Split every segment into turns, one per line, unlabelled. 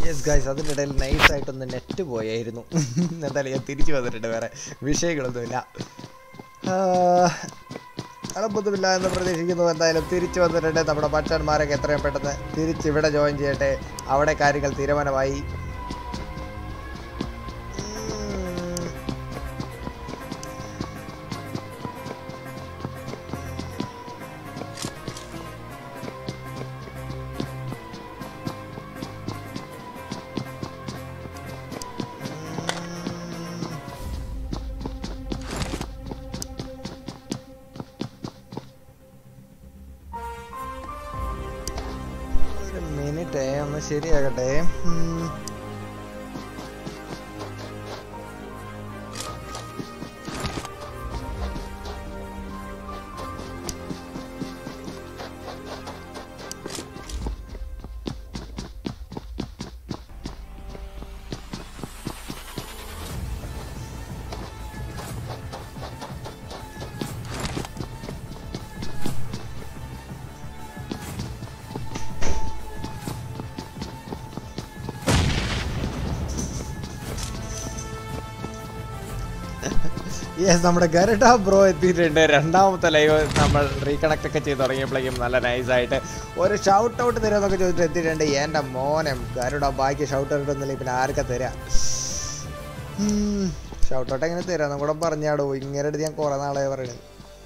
Yes guys അതിൻ്റെ ഇടയിൽ നൈസായിട്ടൊന്ന് net പോയായിരുന്നു എന്തായാലും ഞാൻ തിരിച്ചു വന്നിട്ടുണ്ട് വേറെ വിഷയങ്ങളൊന്നുമില്ല അളമ്പൊന്നുമില്ല എന്ന് പ്രതീക്ഷിക്കുന്നു എന്തായാലും തിരിച്ചു വന്നിട്ടുണ്ട് നമ്മുടെ മച്ചന്മാരൊക്കെ എത്രയും പെട്ടെന്ന് തിരിച്ച് ഇവിടെ ജോയിൻ ചെയ്യട്ടെ അവിടെ കാര്യങ്ങൾ തീരുമാനമായി ഉം. ഒരു മിനിറ്റ് ഒന്ന് ശരിയാകട്ടെ ഉം. യെസ് നമ്മുടെ ഗരുഡ ബ്രോ എത്തിയിട്ടുണ്ട് രണ്ടാമത്തെ ലൈവ് നമ്മൾ റീകണക്ട് ഒക്കെ ചെയ്ത് തുടങ്ങിയപ്പോഴേക്കും നല്ല നൈസായിട്ട് ഒരു ഷൗട്ട് ഔട്ട് തരുമെന്നൊക്കെ ചോദിച്ചിട്ട് എത്തിയിട്ടുണ്ട് എൻ്റെ മോനെ ഗരുഡ ബാക്കി ഷൗട്ട് ഔട്ട് ഒന്നുമില്ല പിന്നെ ആർക്കാ തരാ ഷൗട്ട് ഔട്ട് എങ്ങനെ തരാം കൂടെ പറഞ്ഞാടോ ഇങ്ങനെ അടുത്ത് ഞാൻ കുറേ നാളെ പറയണത്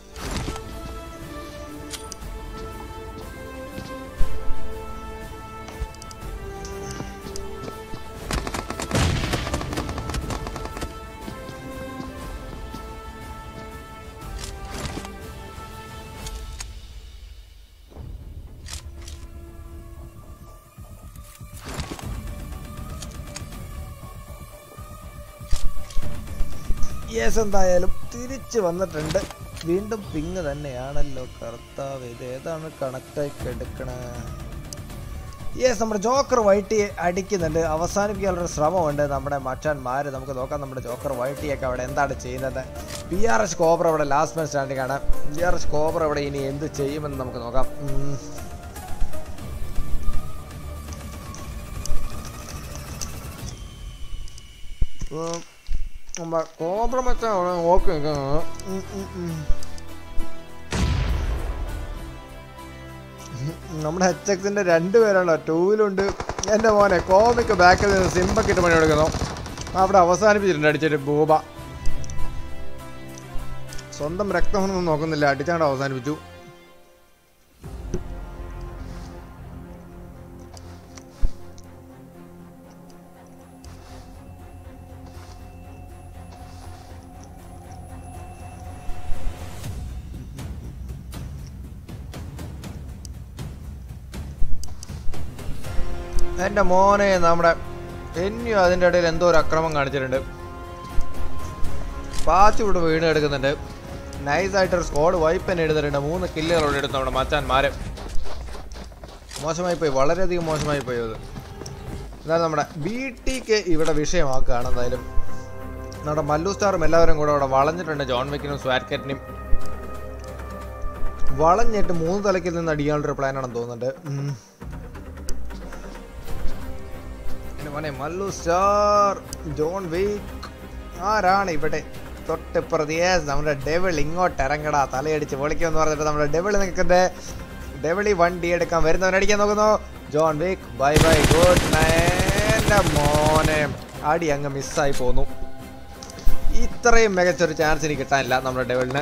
യെസ് എന്തായാലും തിരിച്ചു വന്നിട്ടുണ്ട് വീണ്ടും പിങ് തന്നെയാണല്ലോ കർത്താവ് ഇത് ഏതാണ് കണക്റ്റായി എടുക്കണേ യെസ് നമ്മുടെ ജോക്കർ വൈറ്റി അടിക്കുന്നുണ്ട് അവസാനിപ്പിക്കാനുള്ള ശ്രമമുണ്ട് നമ്മുടെ മച്ചാന്മാർ നമുക്ക് നോക്കാം നമ്മുടെ ജോക്കർ വൈറ്റിയൊക്കെ അവിടെ എന്താണ് ചെയ്യുന്നത് പി ആർ എസ് കോബ്ര അവിടെ ലാസ്റ്റ് മാൻ സ്റ്റാൻഡിംഗ് ആണ് പി ആർ എസ് കോബ്ര അവിടെ ഇനി എന്ത് ചെയ്യുമെന്ന് നമുക്ക് നോക്കാം ഉം. ഉം. നമ്മുടെ കോബ്ര മച്ചാൻ അവിടെ നോക്കി നിൽക്കുന്നത് ഉം, ഉം, ഉം. നമ്മുടെ എച്ച് എക്സിന്റെ രണ്ട് പേരാണോ ടൂവിലുണ്ട് എൻ്റെ മോനെ കോമിക്ക് ബാക്കിൽ നിന്ന് സിമ്പൊക്കെ ഇട്ട് പണി കൊടുക്കുന്നു അവിടെ അവസാനിപ്പിച്ചിട്ടുണ്ട് അടിച്ചിട്ട് ബൂബ സ്വന്തം രക്തമൊന്നും നോക്കുന്നില്ല അടിച്ചാണ്ട് അവസാനിപ്പിച്ചു എൻ്റെ മോനെ നമ്മുടെ എന്നും അതിൻ്റെ ഇടയിൽ എന്തോ ഒരു അക്രമം കാണിച്ചിട്ടുണ്ട് പാച്ച് ഇവിടെ വീണ് കിടക്കുന്നുണ്ട് നൈസായിട്ടൊരു സ്കോഡ് വൈപ്പ് തന്നെ എടുത്തിട്ടുണ്ട് മൂന്ന് കില്ലുകളോട് എടുത്തു നമ്മുടെ മച്ചാന്മാരെ മോശമായി പോയി വളരെയധികം മോശമായി പോയി അത് എന്നാലും നമ്മുടെ ബി ടിക്ക് ഇവിടെ വിഷയമാക്കുകയാണ് എന്തായാലും നമ്മുടെ മല്ലു സ്റ്റാറും എല്ലാവരും കൂടെ അവിടെ വളഞ്ഞിട്ടുണ്ട് ജോൺ വിക്കിനും സ്വാറ്റ്കറ്റിനും വളഞ്ഞിട്ട് മൂന്ന് തലക്കിൽ നിന്ന് അടിക്കാനുള്ളൊരു പ്ലാനാണെന്ന് തോന്നുന്നുണ്ട് ഉം. എൻ്റെ മോനെ മല്ലു സ്റ്റാർ ജോൺ വീക്ക് ആരാണ് ഇവിടെ തൊട്ട് പ്രതിയെ നമ്മുടെ ഡെവിൾ ഇങ്ങോട്ട് ഇറങ്ങടാ തലയടിച്ച് പൊളിക്കുമെന്ന് പറഞ്ഞിട്ട് നമ്മുടെ ഡെവിൾ നിൽക്കുന്നത് ഡെവിളി വണ്ടി എടുക്കാൻ വരുന്നവൻ അടിക്കാൻ നോക്കുന്നു John Wick bye bye good എൻ്റെ മോനെ അടി അങ്ങ് മിസ്സായി പോന്നു ഇത്രയും മികച്ചൊരു ചാൻസ് എനിക്ക് കിട്ടാനില്ല നമ്മുടെ ഡെവിളിന്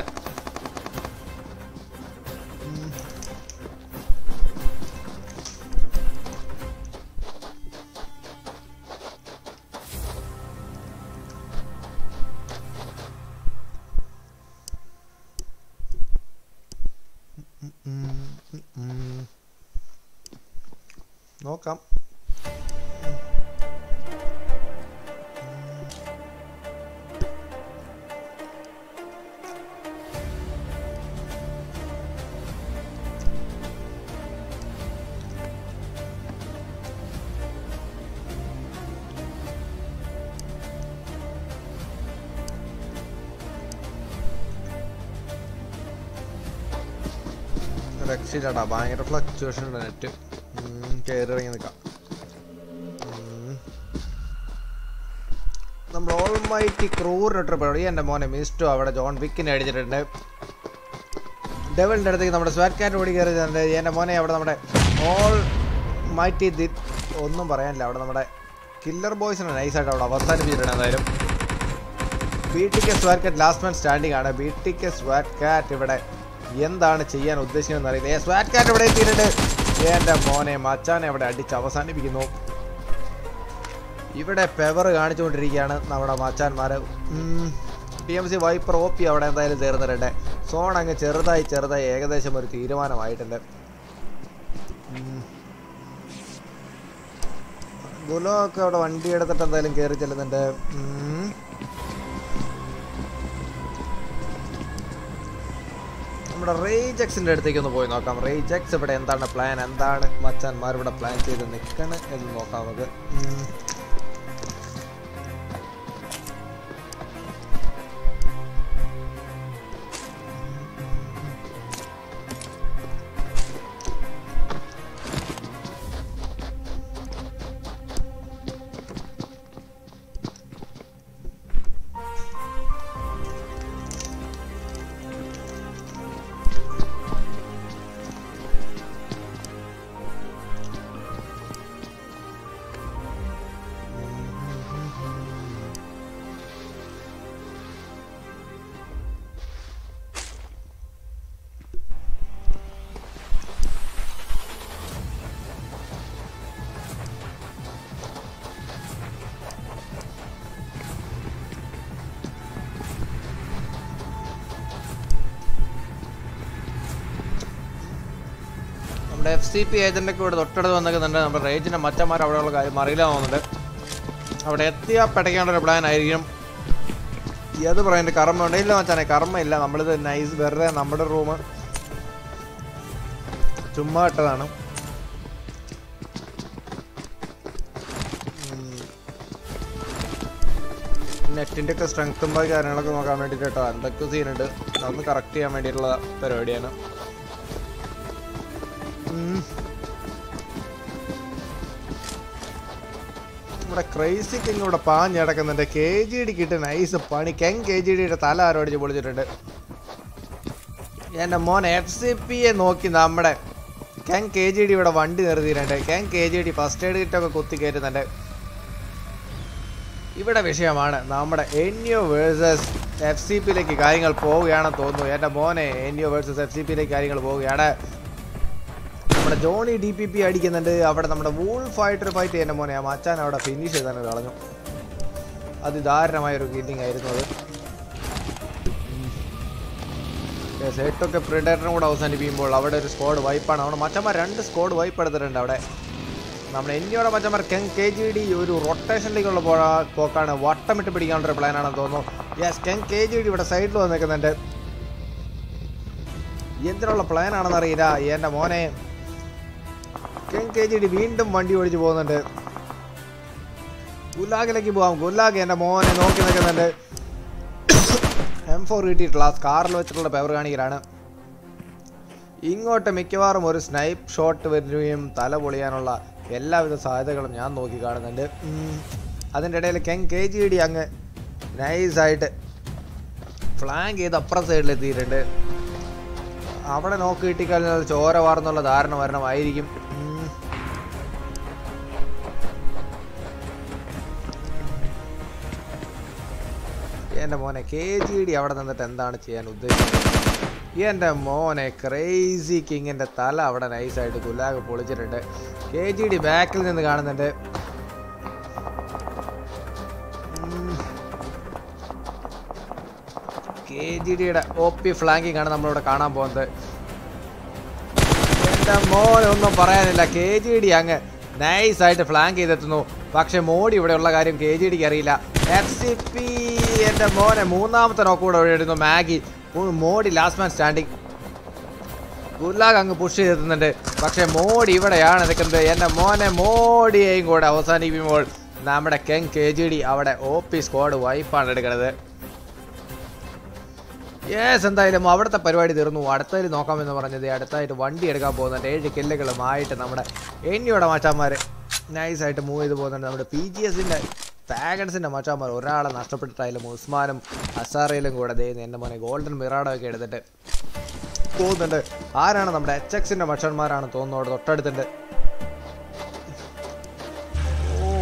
നോക്കാം രക്ഷയില്ലാട്ടാ ഭയങ്കര ഫ്ലക്ച്വേഷൻ ഉണ്ട് നെറ്റ് കയറി ഇറങ്ങി നിൽക്കാം ഉം. നമ്മുടെ ഓൾമൈറ്റി ക്രൂറിനിട്ട് പരിപാടി എൻ്റെ മോനെ മിസ്റ്റു അവിടെ ജോൺ വിക്കിനെ അടിച്ചിട്ടുണ്ട് ഡെവലിൻ്റെ അടുത്തേക്ക് നമ്മുടെ സ്വാറ്റ് കാറ്റ് ഓടി കയറിയിട്ടുണ്ട് എൻ്റെ മോനെ അവിടെ നമ്മുടെ ഓൾ മൈറ്റി ദി ഒന്നും പറയാനില്ല അവിടെ നമ്മുടെ കില്ലർ ബോയ്സിനെ നൈസായിട്ട് അവിടെ അവസാനിപ്പിച്ചിട്ടുണ്ട് എന്തായാലും B T K swat cat last man standing ആണ് B T K swat cat ഇവിടെ എന്താണ് ചെയ്യാൻ ഉദ്ദേശിക്കുന്നതെന്ന് അറിയില്ല ഏ സ്വാറ്റ് കാറ്റ് ഇവിടെ എത്തിയിട്ടുണ്ട് എൻ്റെ മോനെ മച്ചാനെ അവിടെ അടിച്ച് അവസാനിപ്പിക്കുന്നു ഇവിടെ പെവർ കാണിച്ചുകൊണ്ടിരിക്കുകയാണ് നമ്മുടെ മച്ചാന്മാർ P M C viper O P അവിടെ എന്തായാലും തീർന്നിട്ടുണ്ട് സോൺ അങ്ങ് ചെറുതായി ചെറുതായി ഏകദേശം ഒരു തീരുമാനമായിട്ടുണ്ട് ഉം. ഗുലോ ഒക്കെ അവിടെ വണ്ടി എടുത്തിട്ട് എന്തായാലും കയറി ചെല്ലുന്നുണ്ട് ഉം. നമ്മുടെ റേജക്സിന്റെ അടുത്തേക്ക് ഒന്ന് പോയി നോക്കാം റേജക്സ് ഇവിടെ എന്താണ് പ്ലാൻ എന്താണ് മച്ചാന്മാർ ഇവിടെ പ്ലാൻ ചെയ്ത് നിൽക്കണ് എന്ന് നോക്കാം നമുക്ക് ഉം. നമ്മുടെ എഫ് സി പി ഏജന്റൊക്കെ ഇവിടെ തൊട്ടടുത്ത് വന്നിരിക്കുന്നുണ്ട് നമ്മുടെ റേജിന്റെ മച്ചന്മാർ അവിടെയുള്ള കാര്യം അറിയില്ല തോന്നുന്നുണ്ട് അവിടെ എത്തിയാൽ പെടയ്ക്കേണ്ട ഒരു പ്ലാൻ ആയിരിക്കും ഏത് പറയുന്നത് കർമ്മ ഉണ്ട് ഇല്ല മച്ചാനെ കർമ്മ ഇല്ല നമ്മളിത് നൈസ് വെറുതെ നമ്മുടെ റൂം ചുമ്മാ ഇട്ടതാണ് നെറ്റിൻ്റെ ഒക്കെ സ്ട്രെങ്ത്തും കാര്യങ്ങളൊക്കെ നോക്കാൻ വേണ്ടിയിട്ട് കേട്ടോ എന്തൊക്കെ സീനുണ്ട് അതൊന്ന് കറക്റ്റ് ചെയ്യാൻ വേണ്ടിയിട്ടുള്ള പരിപാടിയാണ് ഉം. നമ്മുടെ ക്രൈസി കിങ് ഇവിടെ പാഞ്ഞടക്കുന്നുണ്ട് കെ ജി ഡിക്ക് ഇട്ട് നൈസ് പണി കെങ് കെ ജി ഡിയുടെ തല ആരോ അടിച്ച് പൊളിച്ചിട്ടുണ്ട് എൻ്റെ മോൻ എഫ് സി പിയെ നോക്കി നമ്മുടെ കെങ് കെ ജി ഡി ഇവിടെ വണ്ടി നിർത്തിയിട്ടുണ്ട് കെങ് K G D first aid കിറ്റൊക്കെ കുത്തി കയറ്റുന്നുണ്ട് ഇവിടെ വിഷയമാണ് നമ്മുടെ എൻയോ വേഴ്സസ് എഫ് സി പിയിലേക്ക് കാര്യങ്ങൾ പോവുകയാണെന്ന് തോന്നുന്നു എൻ്റെ മോനെ എൻയോ വേഴ്സസ് എഫ് സി പിയിലേക്ക് കാര്യങ്ങൾ പോവുകയാണ് നമ്മുടെ ജോണി ഡി പി പി അടിക്കുന്നുണ്ട് അവിടെ നമ്മുടെ വൂൾ ഫൈറ്റർ ഫൈറ്റ് എൻ്റെ മോനെ ആ മച്ചാൻ അവിടെ ഫിനിഷ് ചെയ്താണ് കളഞ്ഞു അതിദാരുണമായ ഒരു കില്ലിംഗ് ആയിരുന്നു അത് സെറ്റൊക്കെ പ്രിഡേറ്ററും കൂടെ അവസാനിപ്പിക്കുമ്പോൾ അവിടെ ഒരു സ്ക്വാഡ് വൈപ്പാണ് അവിടെ മച്ചന്മാർ രണ്ട് സ്ക്വാഡ് വൈപ്പ് എടുത്തിട്ടുണ്ട് അവിടെ നമ്മുടെ എന്നിയോടെ മച്ചന്മാർ കെങ് കെ ജി ഡി ഒരു റൊട്ടേഷനിലേക്കുള്ള പോ- പോക്കാണ് വട്ടമിട്ട് പിടിക്കാനുള്ള ഒരു പ്ലാനാണെന്ന് തോന്നുന്നു യെസ് കെങ് കെ ജി ഡി ഇവിടെ സൈഡിൽ വന്ന് നിൽക്കുന്നുണ്ട് എന്തിനുള്ള പ്ലാൻ ആണെന്ന് അറിയില്ല എൻ്റെ മോനെ കെങ് കെ ജി ഡി വീണ്ടും വണ്ടി ഓടിച്ച് പോകുന്നുണ്ട് ഗുലാഗിലേക്ക് പോവാം ഗുലാഗ് എൻ്റെ മോനെ നോക്കി നിൽക്കുന്നുണ്ട് എം ഫോർ കിട്ടിയിട്ടുള്ള ആ സ്കാറിൽ വെച്ചിട്ടുള്ള പവർ കാണിക്കലാണ് ഇങ്ങോട്ട് മിക്കവാറും ഒരു സ്നൈപ്പ് ഷോട്ട് വരികയും തല പൊളിയാനുള്ള എല്ലാവിധ സാധ്യതകളും ഞാൻ നോക്കി കാണുന്നുണ്ട് ഉം. അതിൻ്റെ ഇടയിൽ കെങ് കെ ജി ഡി അങ്ങ് നൈസായിട്ട് ഫ്ലാങ്ക് ചെയ്ത് അപ്പുറം സൈഡിൽ എത്തിയിട്ടുണ്ട് അവിടെ നോക്കി കിട്ടിക്കഴിഞ്ഞാൽ ചോര വാർന്നുള്ള ധാരണ വരണമായിരിക്കും ഉം. എൻ്റെ മോനെ കെ ജി ഡി അവിടെ നിന്നിട്ട് എന്താണ് ചെയ്യാൻ ഉദ്ദേശിക്കുന്നത് എൻ്റെ മോനെ ക്രേസി കിങ്ങിൻ്റെ തല അവിടെ നൈസായിട്ട് ഗുലാഗ് പൊളിച്ചിട്ടുണ്ട് കെ ജി ഡി ബാക്കിൽ നിന്ന് കാണുന്നുണ്ട് കെ ജി ഡിയുടെ ഒ പി ഫ്ലാങ്കിങ് ആണ് നമ്മളിവിടെ കാണാൻ പോകുന്നത് എൻ്റെ മോനെ ഒന്നും പറയാനില്ല കെ ജി ഡി അങ്ങ് നൈസായിട്ട് ഫ്ലാങ്ക് ചെയ്തെത്തുന്നു പക്ഷെ മോഡി ഇവിടെയുള്ള കാര്യം കെ ജി ഡിക്ക് അറിയില്ല എഫ് സി പി എൻ്റെ മോനെ മൂന്നാമത്തെ നോക്ക് കൂടെ ഇവിടെ ഇടുന്നു മാഗി മോ- Modi last man standing Gulag അങ്ങ് പുഷ് ചെയ്തെത്തുന്നുണ്ട് പക്ഷെ മോഡി ഇവിടെയാണ് നിൽക്കുന്നത് എൻ്റെ മോനെ മോഡിയെയും കൂടെ അവസാനിപ്പിക്കുമ്പോൾ നമ്മുടെ കെങ് കെ ജി ഡി അവിടെ ഒ പി സ്ക്വാഡ് വൈപ്പാണ് എടുക്കുന്നത് യേസ് എന്തായാലും അവിടുത്തെ പരിപാടി തീർന്നു അടുത്തതിൽ നോക്കാമെന്ന് പറഞ്ഞത് അടുത്തായിട്ട് വണ്ടി എടുക്കാൻ പോകുന്നുണ്ട് ഏഴ് കില്ലുകളുമായിട്ട് നമ്മുടെ എന്നിയുടെ മാച്ചാന്മാർ നൈസായിട്ട് മൂവ് ചെയ്ത് പോകുന്നുണ്ട് നമ്മുടെ പി ജി എസിൻ്റെ പാഗൻസിൻ്റെ മച്ചാന്മാർ ഒരാളെ നഷ്ടപ്പെട്ടിട്ടായാലും ഉസ്മാനും അസാറയിലും കൂടെ ദേ എൻ്റെ മോനെ ഗോൾഡൻ മിറാഡോ ഒക്കെ എടുത്തിട്ട് പോകുന്നുണ്ട് ആരാണ് നമ്മുടെ എച്ച് എക്സിൻ്റെ മച്ചന്മാരാണ് തോന്നുന്നത് തൊട്ടടുത്തുണ്ട് ഓ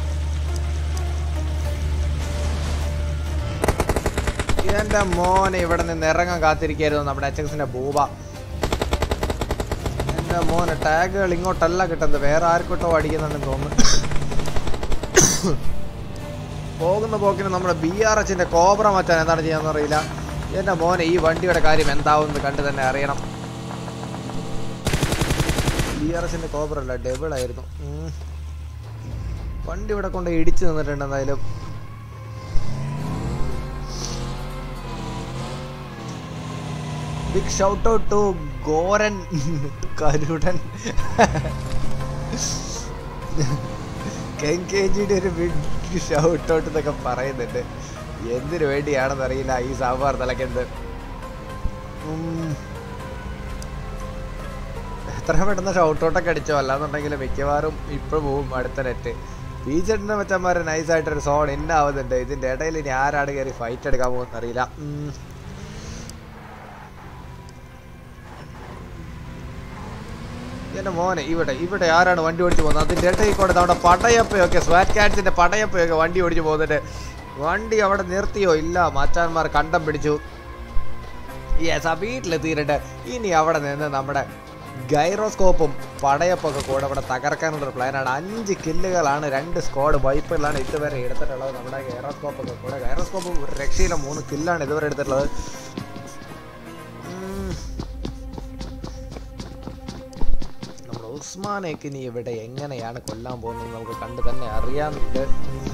എൻ്റെ മോനെ ഇവിടെ നിന്ന് ഇറങ്ങാൻ കാത്തിരിക്കായിരുന്നു നമ്മുടെ എച്ച് എക്സിൻ്റെ ബൂബ എൻ്റെ മോനെ ടാഗുകൾ ഇങ്ങോട്ടല്ല കിട്ടുന്നത് വേറെ ആർക്കോട്ടോ അടിക്കുന്നുണ്ടെന്ന് തോന്നുന്നു പോകുന്ന പോക്കിന് നമ്മുടെ ബി ആർ എച്ചിൻ്റെ കോബ്ര മച്ചാൻ എന്താണ് ചെയ്യാന്ന് അറിയില്ല എൻ്റെ മോനെ ഈ വണ്ടിയുടെ കാര്യം എന്താവുമെന്ന് കണ്ട് തന്നെ അറിയണം ബി ആർ എച്ചിൻ്റെ കോബ്ര അല്ല ഡബിൾ ആയിരുന്നു ഉം. വണ്ടി ഇവിടെ കൊണ്ട് ഇടിച്ചു നിന്നിട്ടുണ്ട് എന്തായാലും ബിഗ് ഷൗട്ട് ഔട്ട് ടു ഗോരൻ കരുടൻ കെൻ കെ ജിയുടെ ഒരു ബിഗ് ഷൗട്ട് ഔട്ട് എന്നൊക്കെ പറയുന്നുണ്ട് എന്തിനു വേണ്ടിയാണെന്ന് അറിയില്ല ഈ സാമ്പാർ തിളക്കുന്നത് ഉം. എത്ര പെട്ടെന്ന് ഷൗട്ട് ഔട്ടൊക്കെ അടിച്ചോ അല്ലാന്നുണ്ടെങ്കിൽ മിക്കവാറും ഇപ്പോൾ പോവും അടുത്ത നെറ്റ് ബീച്ചെട്ടിന്റെ മച്ചന്മാർ നൈസായിട്ടൊരു സോൺ ഇന്നാവുന്നുണ്ട് ഇതിന്റെ ഇടയിൽ ഇനി ആരാണ് കയറി ഫൈറ്റ് എടുക്കാൻ പോകുന്ന അറിയില്ല ഉം. എന്റെ മോനെ ഇവിടെ ഇവിടെ ആരാണ് വണ്ടി ഓടിച്ചു പോകുന്നത് അതിന്റെ ഇടയിൽ കൂടെ നമ്മുടെ പടയപ്പയൊക്കെ സ്വാറ്റ് കാറ്റ്സിന്റെ പടയപ്പയൊക്കെ വണ്ടി ഓടിച്ചു പോകുന്നുണ്ട് വണ്ടി അവിടെ നിർത്തിയോ ഇല്ല മച്ചാന്മാർ കണ്ടം പിടിച്ചു യെസ് ആ വീട്ടിലെത്തിയിട്ടുണ്ട് ഇനി അവിടെ നിന്ന് നമ്മുടെ ഗൈറോസ്കോപ്പും പടയപ്പൊക്കെ കൂടെ അവിടെ തകർക്കാനുള്ളൊരു പ്ലാനാണ് അഞ്ച് കില്ലുകളാണ് രണ്ട് സ്ക്വാഡ് വൈപ്പുകളാണ് ഇതുവരെ എടുത്തിട്ടുള്ളത് നമ്മുടെ ഗൈറോസ്കോപ്പൊക്കെ കൂടെ ഗൈറോസ്കോപ്പും ഒരു രക്ഷയില്ല മൂന്ന് കില്ലാണ് ഇതുവരെ എടുത്തിട്ടുള്ളത് ഉം. നമ്മുടെ ഉസ്മാനെയൊക്കെ ഇനി ഇവിടെ എങ്ങനെയാണ് കൊല്ലാൻ പോകുന്നത് നമുക്ക് കണ്ട് തന്നെ അറിയാനുണ്ട് ഉം.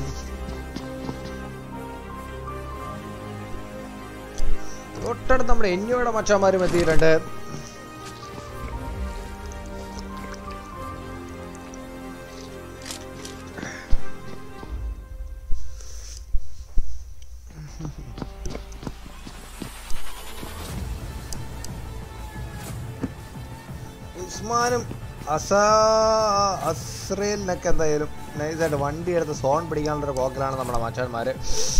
തൊട്ടടുത്ത് നമ്മുടെ എഞ്ഞോടെ മച്ചാന്മാരും എത്തിയിട്ടുണ്ട് ഉസ്മാനും അസാ അസ്രേലിനൊക്കെ എന്തായാലും നൈസായിട്ട് വണ്ടി എടുത്ത് സോൺ പിടിക്കാനുള്ളൊരു പോക്കലാണ് നമ്മുടെ മച്ചാന്മാര്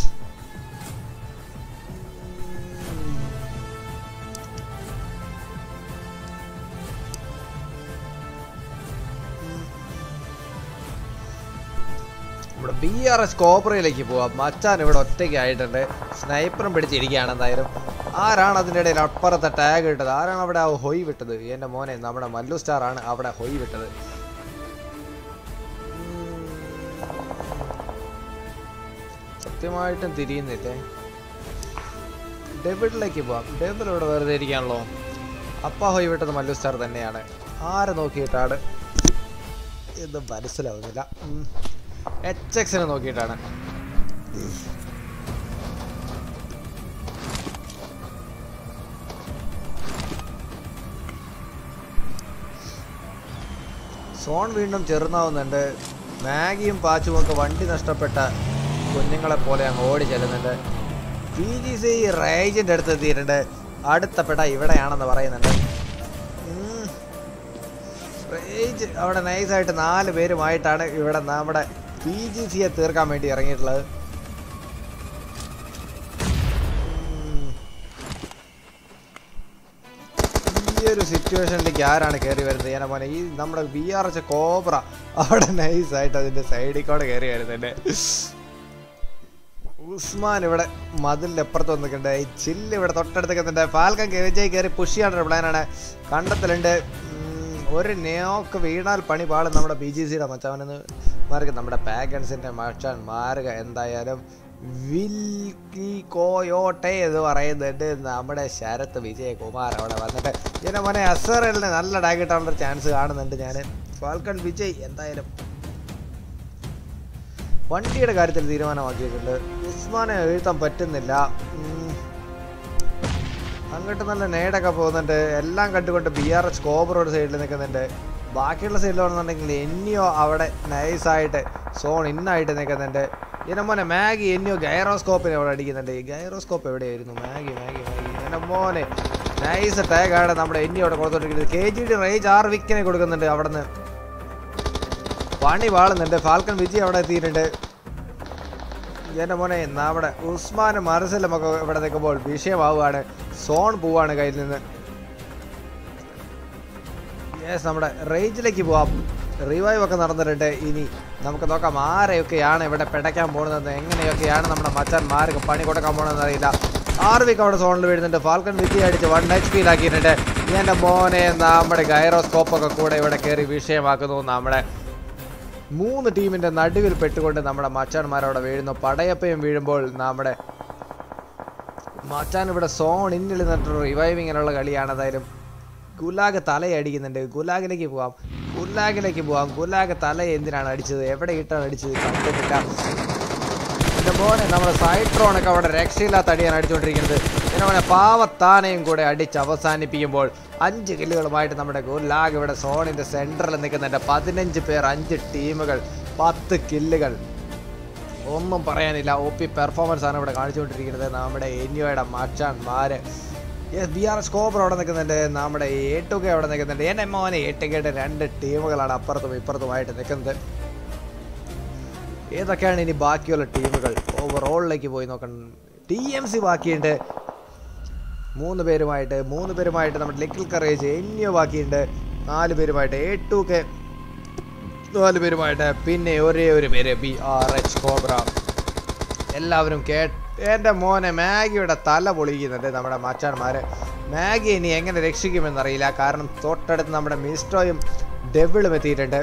നമ്മുടെ ബി ആർ എസ് കോബ്രയിലേക്ക് പോവാം മച്ചാൻ ഇവിടെ ഒറ്റയ്ക്ക് ആയിട്ടുണ്ട് സ്നൈപ്പറും പിടിച്ചിരിക്കുകയാണ് എന്തായാലും ആരാണ് അതിൻ്റെ ഇടയിൽ അപ്പുറത്തെ ടാഗ് ഇട്ടത് ആരാണ് അവിടെ ആ ഹൊയ് വിട്ടത് എൻ്റെ മോനെ നമ്മുടെ മല്ലു സ്റ്റാർ ആണ് അവിടെ ഹൊയ് വിട്ടത് ഉം. സത്യമായിട്ടും തിരിയുന്നില്ലേ ഡെബിളിലേക്ക് പോവാം ഡെബിൾ ഇവിടെ വെറുതെ ഇരിക്കാണല്ലോ അപ്പ ഹൊയ് വിട്ടത് മല്ലു സ്റ്റാർ തന്നെയാണ് ആരെ നോക്കിയിട്ടാണ് ഇത് മനസ്സിലാവുന്നില്ല എച്ച് എക്സിനെ നോക്കിയിട്ടാണ് സോൺ വീണ്ടും ചെറുതാവുന്നുണ്ട് മാഗിയും പാച്ചും ഒക്കെ വണ്ടി നഷ്ടപ്പെട്ട കുഞ്ഞുങ്ങളെ പോലെ അങ്ങ് ഓടി ചെല്ലുന്നുണ്ട് പി ജി സി റേജിൻ്റെ അടുത്ത് എത്തിയിട്ടുണ്ട് അടുത്ത പെട ഇവിടെയാണെന്ന് പറയുന്നുണ്ട് ഉം. റേജ് അവിടെ നൈസായിട്ട് നാല് പേരുമായിട്ടാണ് ഇവിടെ നമ്മുടെ പി ജി സിയെ തീർക്കാൻ വേണ്ടി ഇറങ്ങിയിട്ടുള്ളത് ഉം. ഈ ഒരു സിറ്റുവേഷനിലേക്ക് ആരാണ് കയറി വരുന്നത് ഞാൻ മോനെ ഈ നമ്മുടെ ബി ആർ എച്ച് കോബ്ര അവിടെ നൈസായിട്ട് അതിന്റെ സൈഡിൽ കൂടെ കയറി വരുന്നുണ്ട് ഉസ്മാൻ ഇവിടെ മതിലിന്റെ അപ്പുറത്ത് വന്നിട്ടുണ്ട് ഈ ചില്ല് ഇവിടെ തൊട്ടടുത്ത് എത്തുന്നുണ്ട് ഫാൽക്കൻ വിജയ് കയറി പുഷ് ചെയ്യാനുള്ള പ്ലാനാണ് കണ്ടെത്തലുണ്ട് ഉം, ഒരു നേക്ക് വീണാൽ പണി പാളും നമ്മുടെ ബി ജി സിയുടെ മച്ചവനെന്ന് മാർക്ക് നമ്മുടെ പാഗൻസിന്റെ മച്ചാൻ മാറുക എന്തായാലും വിൽക്കി കോയോട്ടെ എന്ന് പറയുന്നുണ്ട് നമ്മുടെ ശരത് വിജയകുമാർ അവിടെ വന്നിട്ട് ഇതിനെ മോനെ അസറിന് നല്ല ടാഗ് കിട്ടാനുള്ള ചാൻസ് കാണുന്നുണ്ട് ഞാൻ ഫാൽക്കൺ വിജയ് എന്തായാലും വണ്ടിയുടെ കാര്യത്തിൽ തീരുമാനമാക്കിയിട്ടുണ്ട് ഉസ്മാനെ എഴുത്താൻ പറ്റുന്നില്ല ഉം. അങ്ങോട്ട് നല്ല നേടൊക്കെ പോകുന്നുണ്ട് എല്ലാം കണ്ടുകൊണ്ട് ബി ആർ എച്ച് കോബറോട് സൈഡിൽ നിൽക്കുന്നുണ്ട് ബാക്കിയുള്ള സൈഡിലാണെന്നുണ്ടെങ്കിൽ എന്നിയോ അവിടെ നൈസായിട്ട് സോൺ ഇന്നായിട്ട് നിൽക്കുന്നുണ്ട് ഇതിനെ മോനെ മാഗി എന്നിയോ ഗൈറോസ്കോപ്പിനെ അവിടെ അടിക്കുന്നുണ്ട് ഈ ഗൈറോസ്കോപ്പ് എവിടെയായിരുന്നു മാഗി മാഗി മാഗി എൻ്റെ മോനെ നൈസ് ടാഗാണ് നമ്മുടെ എന്നിയോ അവിടെ കൊടുത്തോണ്ടിരിക്കുന്നത് K G D rage R വിക്കിനെ കൊടുക്കുന്നുണ്ട് അവിടെ നിന്ന് പണി വാളുന്നുണ്ട് ഫാൽക്കൺ വിജയ് അവിടെ എത്തിയിട്ടുണ്ട് എൻ്റെ മോനെ നമ്മുടെ ഉസ്മാനും മറസലും ഒക്കെ ഇവിടെ നിൽക്കുമ്പോൾ വിഷയമാവുകയാണ് സോൺ പോവാണ് കയ്യിൽ നിന്ന് യെസ് നമ്മുടെ റേഞ്ചിലേക്ക് പോവാം റിവൈവ് ഒക്കെ നടന്നിട്ടുണ്ട് ഇനി നമുക്ക് നോക്കാം ആരെയൊക്കെയാണ് ഇവിടെ പിടയ്ക്കാൻ പോകുന്നത് എങ്ങനെയൊക്കെയാണ് നമ്മുടെ മച്ചാന്മാർക്ക് പണി കൊടുക്കാൻ പോകുന്നതെന്ന് അറിയില്ല ആർവിക്ക് അവിടെ സോണിൽ വീഴുന്നുണ്ട് ഫാൽക്കൺ വിത്തി അടിച്ച് വൺ എച്ച് പിയിലാക്കിയിട്ടുണ്ട് എൻ്റെ മോനെ നമ്മുടെ ഗൈറോസ്കോപ്പൊക്കെ കൂടെ ഇവിടെ കയറി വിഷയമാക്കുന്നു നമ്മുടെ മൂന്ന് ടീമിന്റെ നടുവിൽ പെട്ടുകൊണ്ട് നമ്മുടെ മച്ചാന്മാരവിടെ വീഴുന്നു പടയപ്പയും വീഴുമ്പോൾ നമ്മുടെ മച്ചാൻ ഇവിടെ സോൺ ഇന്നിൽ നിന്നിട്ട് റിവൈവിങ്ങിനുള്ള കളിയാണ് അതായാലും ഗുലാഗ് തലയടിക്കുന്നുണ്ട് ഗുലാഗിലേക്ക് പോവാം ഗുലാഗിലേക്ക് പോവാം ഗുലാഗ് തല എന്തിനാണ് അടിച്ചത് എവിടെ ഇട്ടാണ് അടിച്ചത് കണ്ടിട്ടില്ല എൻ്റെ മോനെ നമ്മുടെ സൈട്രോണൊക്കെ അവിടെ രക്ഷയില്ലാത്ത അടിയാണ് അടിച്ചുകൊണ്ടിരിക്കുന്നത് പിന്നെ മോനെ പാവത്താനയും കൂടെ അടിച്ച് അവസാനിപ്പിക്കുമ്പോൾ അഞ്ച് കില്ലുകളുമായിട്ട് നമ്മുടെ ഗുലാഗ് ഇവിടെ സോണിന്റെ സെന്ററിൽ നിൽക്കുന്നുണ്ട് പതിനഞ്ച് പേർ അഞ്ച് ടീമുകൾ പത്ത് കില്ലുകൾ ഒന്നും പറയാനില്ല ഒ പി പെർഫോമൻസ് ആണ് ഇവിടെ കാണിച്ചുകൊണ്ടിരിക്കുന്നത് നമ്മുടെ എനിയോയുടെ മച്ചാന്മാര് ബി ആർ സ്കോപ്പർ അവിടെ നിൽക്കുന്നുണ്ട് നമ്മുടെ എ ടു കെ അവിടെ നിൽക്കുന്നുണ്ട് എൻ്റെ മോനെ എ ടു കെയുടെ രണ്ട് ടീമുകളാണ് അപ്പുറത്തും ഇപ്പുറത്തുമായിട്ട് നിൽക്കുന്നത് ഏതൊക്കെയാണ് ഇനി ബാക്കിയുള്ള ടീമുകൾ ഓവറോളിലേക്ക് പോയി നോക്കണം ടി എം സി ബാക്കിയുണ്ട് മൂന്ന് പേരുമായിട്ട് മൂന്ന് പേരുമായിട്ട് നമ്മുടെ ലിക്കിൾ കറേജ് എനിയോ ബാക്കിയുണ്ട് നാല് പേരുമായിട്ട് എ ടു കെ നാല് പേരുമായിട്ട് പിന്നെ ഒരേ ഒരു പേര് ബി ആർ എച്ച് കോബ്ര എല്ലാവരും കേ എൻ്റെ മോനെ മാഗിയുടെ തല പൊളിക്കുന്നുണ്ട് നമ്മുടെ മച്ചാന്മാര് മാഗി ഇനി എങ്ങനെ രക്ഷിക്കുമെന്നറിയില്ല കാരണം തൊട്ടടുത്ത് നമ്മുടെ മിസ്റ്റോയും ഡെവിളും എത്തിയിട്ടുണ്ട്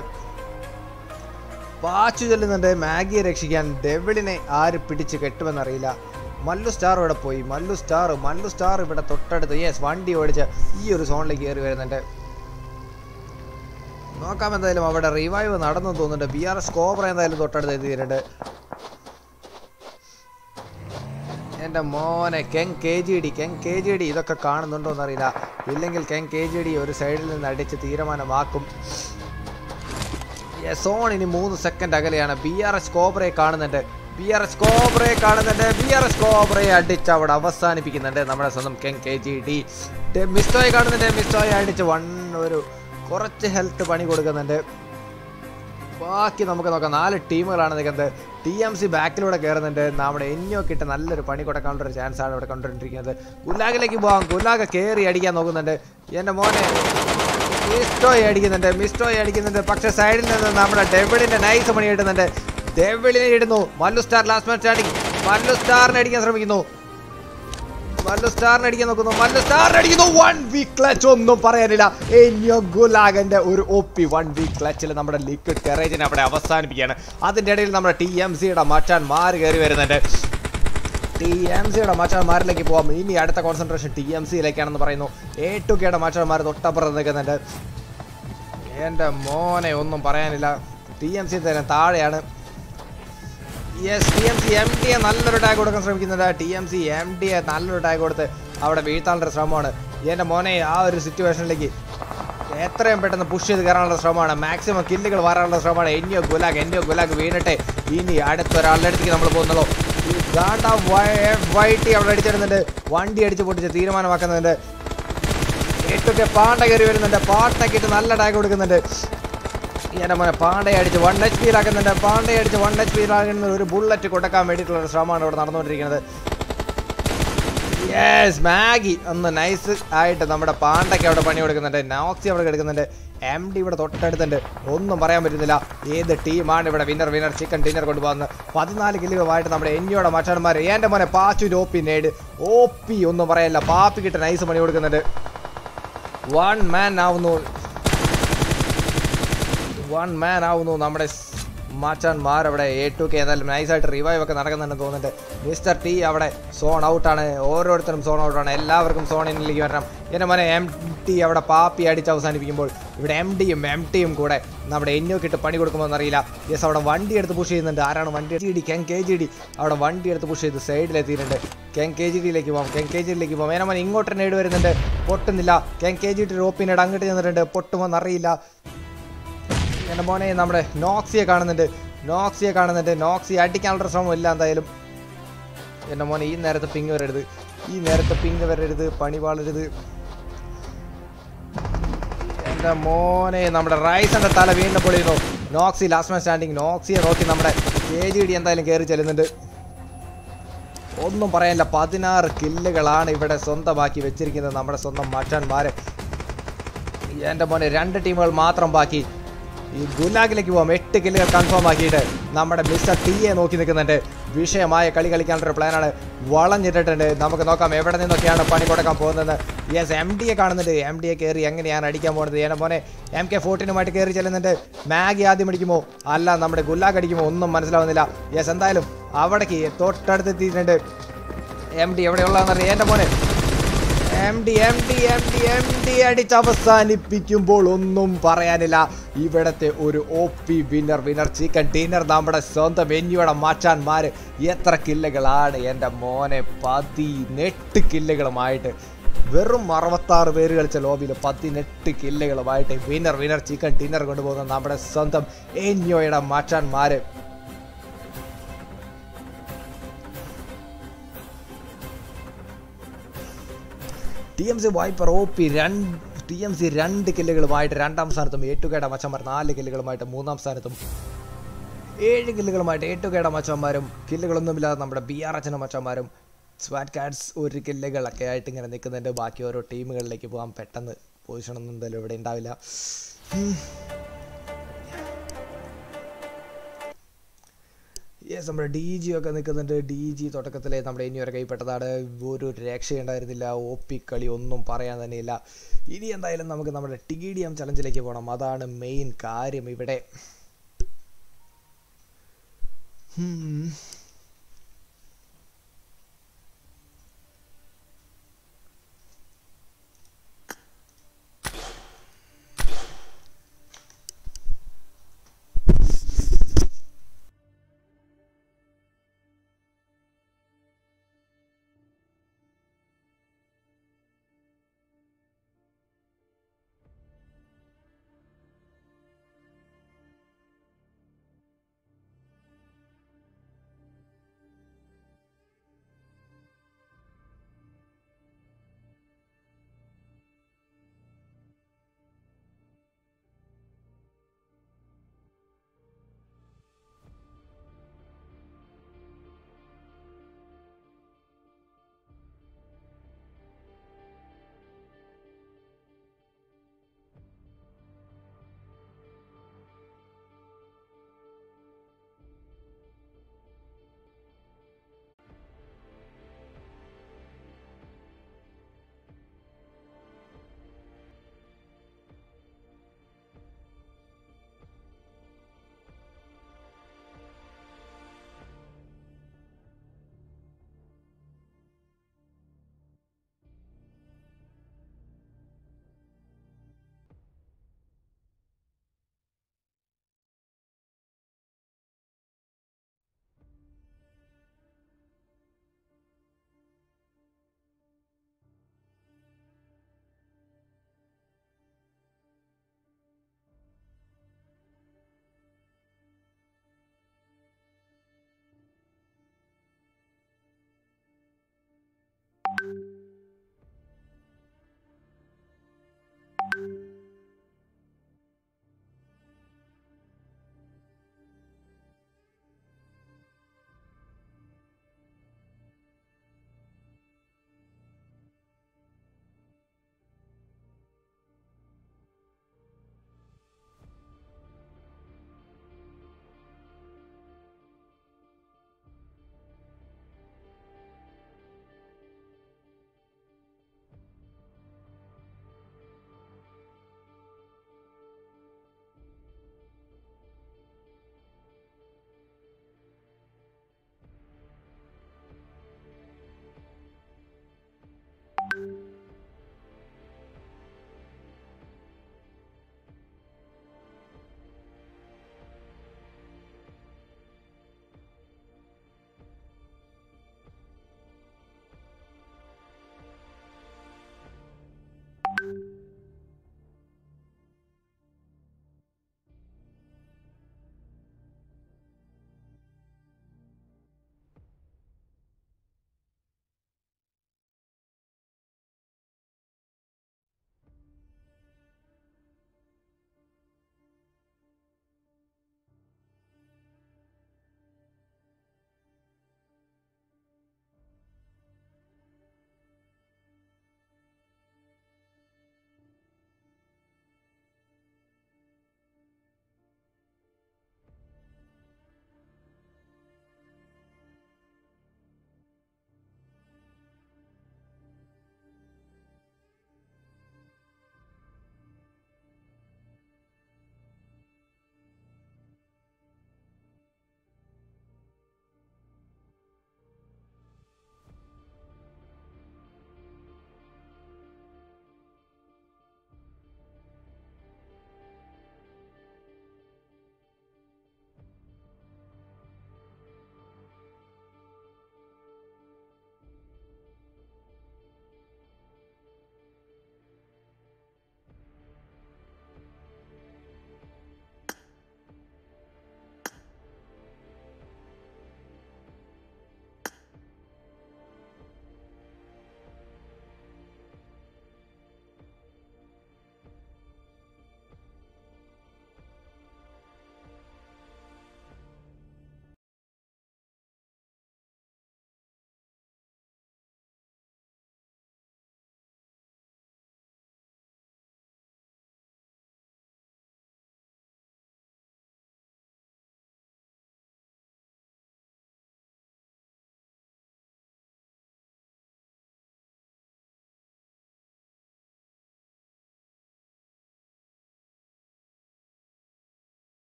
പാച്ചു ചെല്ലുന്നുണ്ട് മാഗിയെ രക്ഷിക്കാൻ ഡെവിളിനെ ആര് പിടിച്ച് കെട്ടുമെന്നറിയില്ല മല്ലു സ്റ്റാർ ഇവിടെ പോയി മല്ലു സ്റ്റാർ മല്ലു സ്റ്റാർ ഇവിടെ തൊട്ടടുത്ത് യെസ് വണ്ടി ഓടിച്ച് ഈ ഒരു സോണിലേക്ക് കയറി വരുന്നുണ്ട് നോക്കാം എന്തായാലും അവിടെ റിവൈവ് നടന്നു തോന്നുന്നുണ്ട് ബി ആർ എസ് കോബ്ര എന്തായാലും തൊട്ടടുത്ത് എത്തിയിട്ടുണ്ട് എൻ്റെ മോനെ കെങ് കെ ജി ഡി കെങ് കെ ജി ഡി ഇതൊക്കെ കാണുന്നുണ്ടോ എന്നറിയില്ല ഇല്ലെങ്കിൽ കെങ് കെ ജി ഡി ഒരു സൈഡിൽ നിന്ന് അടിച്ച് തീരുമാനമാക്കും സോൺ ഇനി മൂന്ന് സെക്കൻഡ് അകലെയാണ് ബി ആർ എസ് കോബ്രയെ കാണുന്നുണ്ട് ബി ആർ എസ് കോബ്രയെ കാണുന്നുണ്ട് ബി ആർ എസ് കോബ്രയെ അടിച്ച് അവിടെ അവസാനിപ്പിക്കുന്നുണ്ട് നമ്മുടെ സ്വന്തം കെങ് കെ ജി ഡി മിസ്റ്റോയെ കാണുന്നുണ്ട് മിസ്റ്റോയെ അടിച്ച് വൺ ഒരു കുറച്ച് ഹെൽത്ത് പണി കൊടുക്കുന്നുണ്ട് ബാക്കി നമുക്ക് നോക്കാം നാല് ടീമുകളാണ് നിൽക്കുന്നത് ടി എം സി ബാക്കിലൂടെ കയറുന്നുണ്ട് നമ്മുടെ എനിയൊക്കെ ഇട്ട് നല്ലൊരു പണി കൊടുക്കാനുള്ള ഒരു ചാൻസ് ആണ് ഇവിടെ കണ്ടുകൊണ്ടിരിക്കുന്നത് ഗുലാഗിലേക്ക് പോകാം ഗുലാഗ കയറി അടിക്കാൻ നോക്കുന്നുണ്ട് എൻ്റെ മോനെ മിസ്റ്റോയെ അടിക്കുന്നുണ്ട് മിസ്റ്റോയെ അടിക്കുന്നുണ്ട് പക്ഷെ സൈഡിൽ നിന്ന് നമ്മുടെ ഡെവിളിന്റെ നൈസ് പണി കിട്ടുന്നുണ്ട് ഡെവിളിനെ ഇടുന്നു Mallu star last match starting Mallu സ്റ്റാറിനെ അടിക്കാൻ ശ്രമിക്കുന്നു മല്ലു സ്റ്റാറിനെ അടിക്കാൻ നോക്കുന്നു മല്ലു സ്റ്റാറിനെ അടിക്കുന്നു വൺ വീക്ക് ക്ലച്ച് ഒന്നും പറയാനില്ല എനിയോ ഗുലാഗന്റെ ഒരു ഒപ്പി വൺ വീക്ക് ക്ലച്ചിൽ നമ്മുടെ ലിക്വിഡ് കറേജിനെ അവിടെ അവസാനിപ്പിക്കുകയാണ് അതിന്റെ ഇടയിൽ നമ്മുടെ ടി എം സിയുടെ മച്ചാൻ മാറി കയറി വരുന്നുണ്ട് ടി എം സിയുടെ മച്ചാന്മാരിലേക്ക് പോകാം ഇനി അടുത്ത കോൺസെൻട്രേഷൻ ടി എം സിയിലേക്കാണെന്ന് പറയുന്നു എ ടു കെയുടെ മച്ചാന്മാർ തൊട്ടപ്പുറത്ത് നിൽക്കുന്നുണ്ട് എൻ്റെ മോനെ ഒന്നും പറയാനില്ല ടി എം സി തന്നെ താഴെയാണ് yes T M C M ഡിയെ നല്ലൊരു ടാഗ് കൊടുക്കാൻ ശ്രമിക്കുന്നുണ്ട് ടി എം സി എം ഡിയെ നല്ലൊരു ടാഗ് കൊടുത്ത് അവിടെ വീഴ്ത്താനുള്ള ശ്രമമാണ് എൻ്റെ മോനെ ആ ഒരു സിറ്റുവേഷനിലേക്ക് എത്രയും പെട്ടെന്ന് പുഷ് ചെയ്ത് കയറാനുള്ള ശ്രമമാണ് മാക്സിമം കില്ലുകൾ വരാനുള്ള ശ്രമമാണ് എന്നിയോ ഗുലാഗ് എന്നിയോ ഗുലാഗ് വീണിട്ടെ ഇനി അടുത്തൊരാളുടെ അടുത്തേക്ക് നമ്മൾ പോകുന്നുള്ളൂ ഈ ഗാണ്ട വൈറ്റി അവിടെ അടിച്ചിരുന്നുണ്ട് വണ്ടി അടിച്ച് പൊട്ടിച്ച് തീരുമാനമാക്കുന്നുണ്ട് ഏറ്റൊക്കെ പാണ്ട കയറി വരുന്നുണ്ട് പാട്ടൊക്കെ ഇട്ട് നല്ല ടാഗ് കൊടുക്കുന്നുണ്ട് എൻ്റെ മോനെ പാണ്ടയെ അടിച്ച് വൺ എച്ച് പിയിലാക്കുന്നുണ്ട് പാണ്ടയെ അടിച്ച് വൺ എച്ച് പിയിലാക്കുന്ന ഒരു ബുള്ളറ്റ് കൊടുക്കാൻ വേണ്ടിയിട്ടുള്ള ഒരു ശ്രമമാണ് ഇവിടെ നടന്നുകൊണ്ടിരിക്കുന്നത് യെസ് മാഗി ഒന്ന് നൈസ് ആയിട്ട് നമ്മുടെ പാണ്ടയ്ക്ക് അവിടെ പണി കൊടുക്കുന്നുണ്ട് നോക്സി അവിടെ കിടക്കുന്നുണ്ട് എം ഡി ഇവിടെ തൊട്ടടുത്തുണ്ട് ഒന്നും പറയാൻ പറ്റുന്നില്ല ഏത് ടീമാണ് ഇവിടെ വിന്നർ വിന്നർ ചിക്കൻ ഡിന്നർ കൊണ്ടുപോകുന്നത് പതിനാല് കില്ലുകളായിട്ട് നമ്മുടെ എന്നിയോടെ മച്ചാന്മാർ എൻ്റെ മോനെ പാച്ചു ഓപ്പി നേട് ഓ പി ഒന്നും പറയല്ല പാപ്പി കിட்ட നൈസ് പണി കൊടുക്കുന്നുണ്ട് വൺ മാൻ ആവുന്നു വൺ മാൻ ആവുന്നു നമ്മുടെ മാച്ചാന്മാർ അവിടെ എ ടു കെ എന്നാലും നൈസായിട്ട് റിവൈവ് ഒക്കെ നടക്കുന്നുണ്ടെന്ന് തോന്നുന്നുണ്ട് മിസ്റ്റർ ടി അവിടെ സോൺ ഔട്ടാണ് ഓരോരുത്തരും സോൺ ഔട്ടാണ് എല്ലാവർക്കും സോണിലേക്ക് വരണം എൻ്റെ മോനെ എം ടി അവിടെ പാപ്പി അടിച്ച് അവസാനിപ്പിക്കുമ്പോൾ ഇവിടെ എം ഡിയും എം ടിയും കൂടെ നമ്മുടെ എന്നൊക്കെ ഇട്ട് പണി കൊടുക്കുമ്പോൾ അറിയില്ല യെസ് അവിടെ വണ്ടി എടുത്ത് പുഷ് ചെയ്യുന്നുണ്ട് ആരാണ് വണ്ടി ജി ഡി കെൻ കെ ജി ഡി അവിടെ വണ്ടി എടുത്ത് പുഷ് ചെയ്ത് സൈഡിലെത്തിയിട്ടുണ്ട് കെൻ കെ ജി ഡിയിലേക്ക് പോകാം കെൻ കെ ജി ഡിയിലേക്ക് പോകാം ഏനമോൻ ഇങ്ങോട്ട് നേട് വരുന്നുണ്ട് പൊട്ടുന്നില്ല കെൻ കെ ജി ഡി റോപ്പിനേട് അങ്ങോട്ട് ചെന്നിട്ടുണ്ട് പൊട്ടുമോന്ന് അറിയില്ല എൻ്റെ മോനെ നമ്മുടെ നോക്സിയെ കാണുന്നുണ്ട് നോക്സിയെ കാണുന്നുണ്ട് നോക്സി അടിക്കാനുള്ള ശ്രമം ഇല്ല എന്തായാലും എൻ്റെ മോനെ ഈ നേരത്തെ പിങ് വരരുത് ഈ നേരത്തെ പിങ് വരരുത് പണി വളരരുത് എൻ്റെ മോനെ നമ്മുടെ റൈസന്റെ തല വീണ്ടും പൊളിയുന്നു നോക്സി ലാസ്റ്റ് മാൻ സ്റ്റാൻഡിങ് നോക്സിയെ നോക്കി നമ്മുടെ കെ ജി ഡി എന്തായാലും കയറി ചെല്ലുന്നുണ്ട് ഒന്നും പറയാനില്ല പതിനാറ് കില്ലുകളാണ് ഇവിടെ സ്വന്തമാക്കി വെച്ചിരിക്കുന്നത് നമ്മുടെ സ്വന്തം മച്ചാന്മാർ എൻ്റെ മോനെ രണ്ട് ടീമുകൾ മാത്രം ബാക്കി ഈ ഗുലാഗിലേക്ക് പോകാം എട്ട് കില്ലുകൾ കൺഫേം ആക്കിയിട്ട് നമ്മുടെ മിസ്റ്റർ ടിയെ നോക്കി നിൽക്കുന്നുണ്ട് വിഷയമായ കളി കളിക്കാനുള്ളൊരു പ്ലാനാണ് വളഞ്ഞിട്ടിട്ടുണ്ട് നമുക്ക് നോക്കാം എവിടെ നിന്നൊക്കെയാണ് പണി കൊടുക്കാൻ പോകുന്നത് യെസ് എം ഡിയെ കാണുന്നുണ്ട് എം ഡിയെ കയറി എങ്ങനെയാണ് അടിക്കാൻ പോകുന്നത് എൻ്റെ മോനെ എം കെ ഫോർട്ടീനുമായിട്ട് കയറി ചെല്ലുന്നുണ്ട് മാഗി ആദ്യം അടിക്കുമോ അല്ല നമ്മുടെ ഗുലാഗ് അടിക്കുമോ ഒന്നും മനസ്സിലാവുന്നില്ല യെസ് എന്തായാലും അവിടേക്ക് തൊട്ടടുത്ത് എത്തിയിട്ടുണ്ട് എം ഡി എവിടെയുള്ളതെന്നറിയാം എൻ്റെ മോനെ M D M D M D M D അടിച്ച് അവസാനിപ്പിക്കുമ്പോൾ ഒന്നും പറയാനില്ല ഇവിടത്തെ ഒരു O P winner winner chicken dinner നമ്മുടെ സ്വന്തം വെന്യൂടെ മാച്ചാന്മാർ എത്ര കില്ലുകളാണ് എൻ്റെ മോനെ പതിനെട്ട് കില്ലുകളുമായിട്ട് വെറും അറുപത്താറ് പേര് കളിച്ച ലോബിയിൽ പതിനെട്ട് കില്ലുകളുമായിട്ട് വിന്നർ വിന്നർ ചിക്കൻ ഡിന്നർ കൊണ്ടുപോകുന്ന നമ്മുടെ സ്വന്തം എൻയോയുടെ മാച്ചാന്മാർ T M C viper O P രണ്ട് ടി എം സി രണ്ട് കില്ലുകളുമായിട്ട് രണ്ടാം സ്ഥാനത്തും ഏട്ടുകേട മച്ചന്മാർ നാല് കില്ലുകളുമായിട്ട് മൂന്നാം സ്ഥാനത്തും ഏഴ് കില്ലുകളുമായിട്ട് ഏട്ടുകേട മച്ചന്മാരും കില്ലുകളൊന്നുമില്ലാതെ നമ്മുടെ ബി ആർ എച്ചിൻ്റെ മച്ചന്മാരും സ്വാറ്റ് കാർഡ്സ് ഒരു കില്ലുകളൊക്കെ ആയിട്ട് ഇങ്ങനെ നിൽക്കുന്നുണ്ട് ബാക്കി ഓരോ ടീമുകളിലേക്ക് പോകാൻ പെട്ടെന്ന് പൊസിഷനൊന്നും എന്തായാലും ഇവിടെ ഉണ്ടാവില്ല യെസ് നമ്മുടെ ഡി ജി ഒക്കെ നിൽക്കുന്നുണ്ട് ഡി ജി തുടക്കത്തിലെ നമ്മുടെ ഇനി വരെ കൈപ്പെട്ടതാണ് ഒരു രക്ഷയുണ്ടായിരുന്നില്ല ഒ പി കളി ഒന്നും പറയാൻ തന്നെയില്ല ഇനി എന്തായാലും നമുക്ക് നമ്മുടെ ടി ഡി എം ചലഞ്ചിലേക്ക് പോകണം അതാണ് മെയിൻ കാര്യം ഇവിടെ Hmm.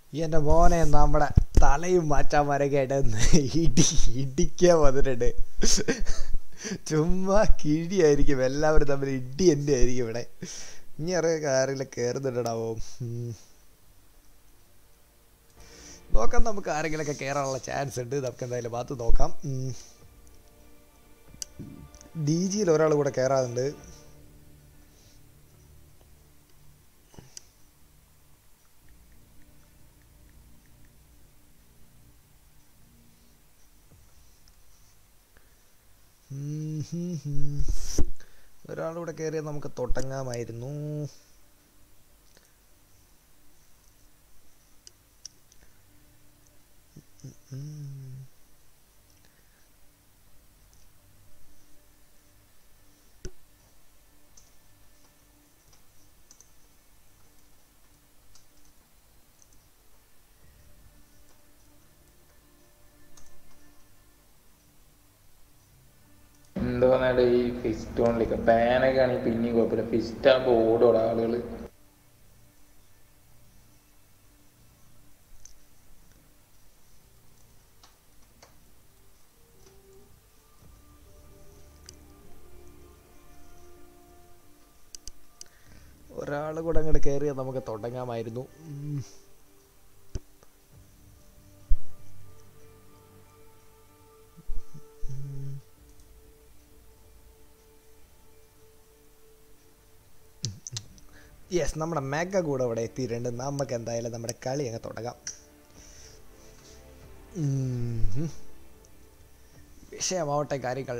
എൻ്റെ മോനെ നമ്മുടെ തലയും മാറ്റാന്മാരൊക്കെ ആയിട്ട് ഇടി ഇടിക്കാൻ വന്നിട്ടുണ്ട് ചുമ്മാ കിഴിയായിരിക്കും എല്ലാവരും തമ്മിൽ ഇടി എൻ്റെ ആയിരിക്കും ഇവിടെ ഇനി അറിയ കാറിൽ കയറുന്നുണ്ടാവോ നോക്കാം നമുക്ക് ആരെങ്കിലൊക്കെ കയറാനുള്ള ചാൻസ് ഉണ്ട് നമുക്ക് എന്തായാലും ഭാഗത്ത് നോക്കാം ഡി ജിയിൽ ഒരാൾ കൂടെ കയറാറുണ്ട് ഒരാളൂടെ കയറിയാൽ നമുക്ക് തൊട്ടങ്ങാമായിരുന്നു
എന്തോന്നാണ് ഈ ഫിസ്റ്റ് ഓൺലിക്ക പാനൊക്കെ ആണെങ്കിൽ പിന്നെയും കുഴപ്പമില്ല ഫിസ്റ്റ് ആകുമ്പോൾ ഓടോടാ ആളുകൾ
ഒരാൾ കൂടെ അങ്ങോട്ട് കയറിയാൽ നമുക്ക് തുടങ്ങാമായിരുന്നു ഉം. യെസ് നമ്മുടെ മെഗ കൂടെ ഇവിടെ എത്തിയിട്ടുണ്ട് നമുക്ക് എന്തായാലും നമ്മുടെ കളി അങ്ങ് തുടങ്ങാം ഉം. വിഷയമാവട്ടെ കാര്യങ്ങൾ